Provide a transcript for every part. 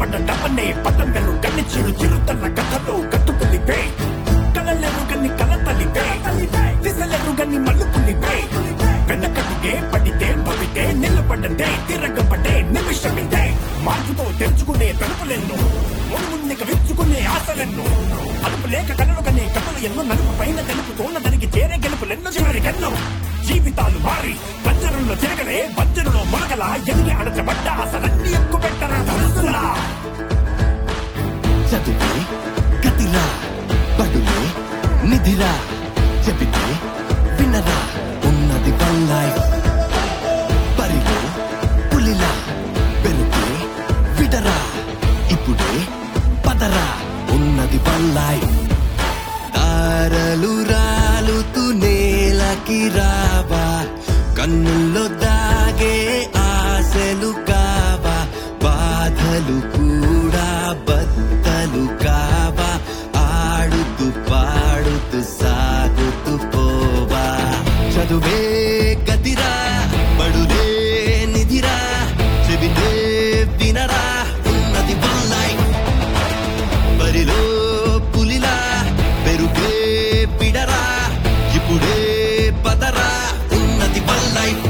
స్థిరపడ్డ డబ్బనే పట్టం వెళ్ళు కన్ని చిరు చిరుతన్న కథలు కట్టుకులిపే కలలేరు గన్ని కల తలిపే దిశలేరు గన్ని మల్లుకులిపే వెనకడుగే పడితే భవితే నిలబడ్డే తిరగబడ్డే నిమిషమిదే మార్పుతో తెరుచుకునే తలుపులెన్నో ముందుకు విచ్చుకునే ఆశలెన్నో అదుపు లేక కలలు కనే కథలు ఎన్నో నలుపు పైన తెలుపు తోన దానికి చేరే గెలుపులెన్నో చివరికెన్నో జీవితాలు మారి పంజరంలో తిరగలే పంజరంలో మొలకల ఎదిగి అడచబడ్డ అసలన్నీ ఎక్కువ పెట్టరా తలసులా చదువే గతిరా పడులే నిధిరా చెబితే వినరా ఉన్నది వన్ లైఫ్ పరిలో పులిలా వెనుకే విడరా ఇప్పుడే పదరా ఉన్నది వన్ లైఫ్ తారలు రాలుతూ నేలకి రావా కన్నుల్లో దాగే ఆశలు కావా బాధలు కూడా బద్దలు కావా ఆడుతూ పాడుతూ సాగుతూ పోవా చదువే గతిరా బడులే నిధిరా చెబితే వినరా ఉన్నది వన్ లైఫ్ బరిలో పులిలా పెరుగే పిడరా ఇప్పుడే పదరా ఉన్నది వన్ లైఫ్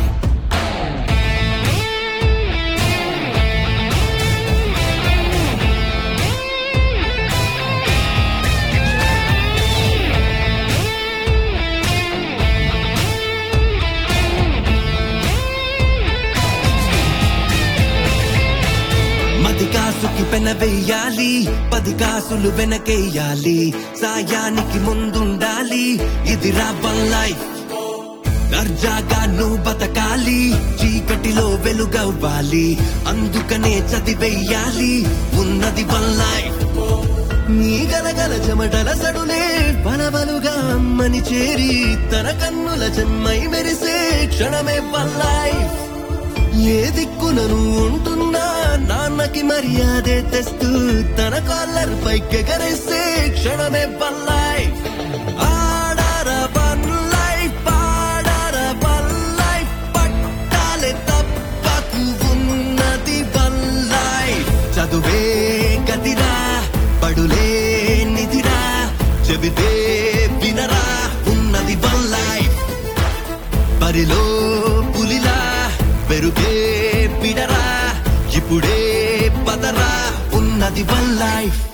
మది కాసుకి పెన వెయ్యాలి పది కాసులు వెనకేయాలి సాయానికి ముందుండాలి ఇది వన్ లైఫ్ దర్జాగా నువ్వు బతకాలి చీకటిలో వెలుగవ్వాలి అందుకనే చదివెయ్యాలి ఉన్నది వన్ లైఫ్ నీ గలగల చెమటల సడులే బలబలుగా అమ్మని చేరి తన కన్నుల చెమ్మై మెరిసే క్షణమే వన్ లైఫ్ ఏ దిక్కునను ఉంటున్నా నాన్నకి మర్యాదే తెస్తూ తన కాలర్ పైకెగరేసే క్షణమే వన్ లైఫ్ ఆడార వన్ లైఫ్ ఆడార వన్ లైఫ్ పట్టాలే తప్పకు ఉన్నది వన్ లైఫ్ చదువే గతిరా పడులే నిధిరా చెబితే వినరా ఉన్నది వన్ లైఫ్ బరిలో పులిలా పెరుగే పిడరా ఇప్పుడే పదరా ఉన్నది వన్ లైఫ్